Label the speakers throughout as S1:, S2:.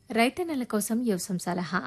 S1: రైతన్నల కోసం వ్యవసాయం సలహా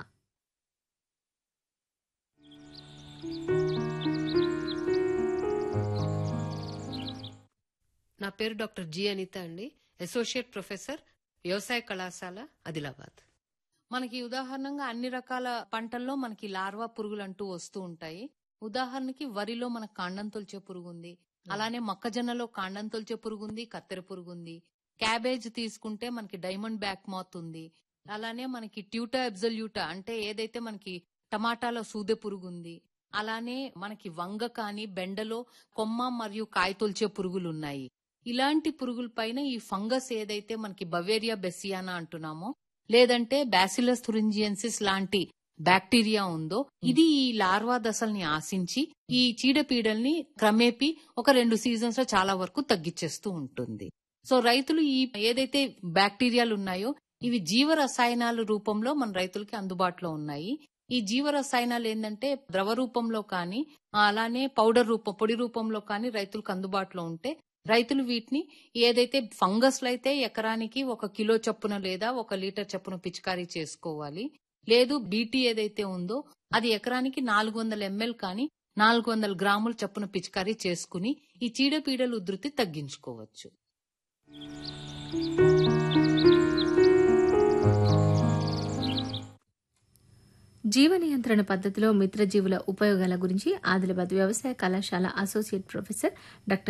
S2: నా పేరు డాక్టర్ జి అనిత అండి అసోసియేట్ ప్రొఫెసర్ వ్యవసాయ కళాశాల ఆదిలాబాద్
S3: మనకి ఉదాహరణంగా అన్ని రకాల పంటల్లో మనకి లార్వా పురుగులు అంటూ వస్తూ ఉంటాయి ఉదాహరణకి వరిలో మనకు కాండం తొలిచే పురుగు ఉంది అలానే మొక్కజొన్నలో కాండం తొలిచే పురుగు ఉంది కత్తెర పురుగు ఉంది క్యాబేజ్ తీసుకుంటే మనకి డైమండ్ బ్యాక్ మాత్ ఉంది అలానే మనకి ట్యూటా ఎబ్జల్యూటా అంటే ఏదైతే మనకి టమాటాలో సూదె పురుగు ఉంది అలానే మనకి వంగ కానీ బెండలో కొమ్మ మరియు కాయ తొలిచే పురుగులు ఉన్నాయి ఇలాంటి పురుగుల పైన ఈ ఫంగస్ ఏదైతే మనకి బవేరియా బెసియానా అంటున్నామో లేదంటే బ్యాసిలస్ థురింజియన్సిస్ లాంటి బ్యాక్టీరియా ఉందో ఇది ఈ లార్వా దశల్ని ఆశించి ఈ చీడపీడల్ని క్రమేపీ ఒక రెండు సీజన్స్ లో చాలా వరకు తగ్గించేస్తూ ఉంటుంది సో రైతులు ఈ ఏదైతే బ్యాక్టీరియాలు ఉన్నాయో ఇవి జీవ రసాయనాల రూపంలో మన రైతులకి అందుబాటులో ఉన్నాయి ఈ జీవ రసాయనాలు ఏంటంటే ద్రవ రూపంలో కానీ అలానే పౌడర్ రూపం పొడి రూపంలో కానీ రైతులకు అందుబాటులో ఉంటే రైతులు వీటిని ఏదైతే ఫంగస్లు అయితే ఎకరానికి ఒక కిలో చొప్పున లేదా ఒక లీటర్ చొప్పున పిచికారీ చేసుకోవాలి లేదు బీటీ ఏదైతే ఉందో అది ఎకరానికి నాలుగు వందల ఎంఎల్ కానీ నాలుగు వందల గ్రాముల చొప్పున పిచికారీ చేసుకుని ఈ చీడపీడల ఉధృతి తగ్గించుకోవచ్చు
S1: జీవ నియంత్రణ పద్ధతిలో మిత్రజీవుల ఉపయోగాల గురించి ఆదిలాబాద్ వ్యవసాయ కళాశాల అసోసియేట్ ప్రొఫెసర్ డాక్టర్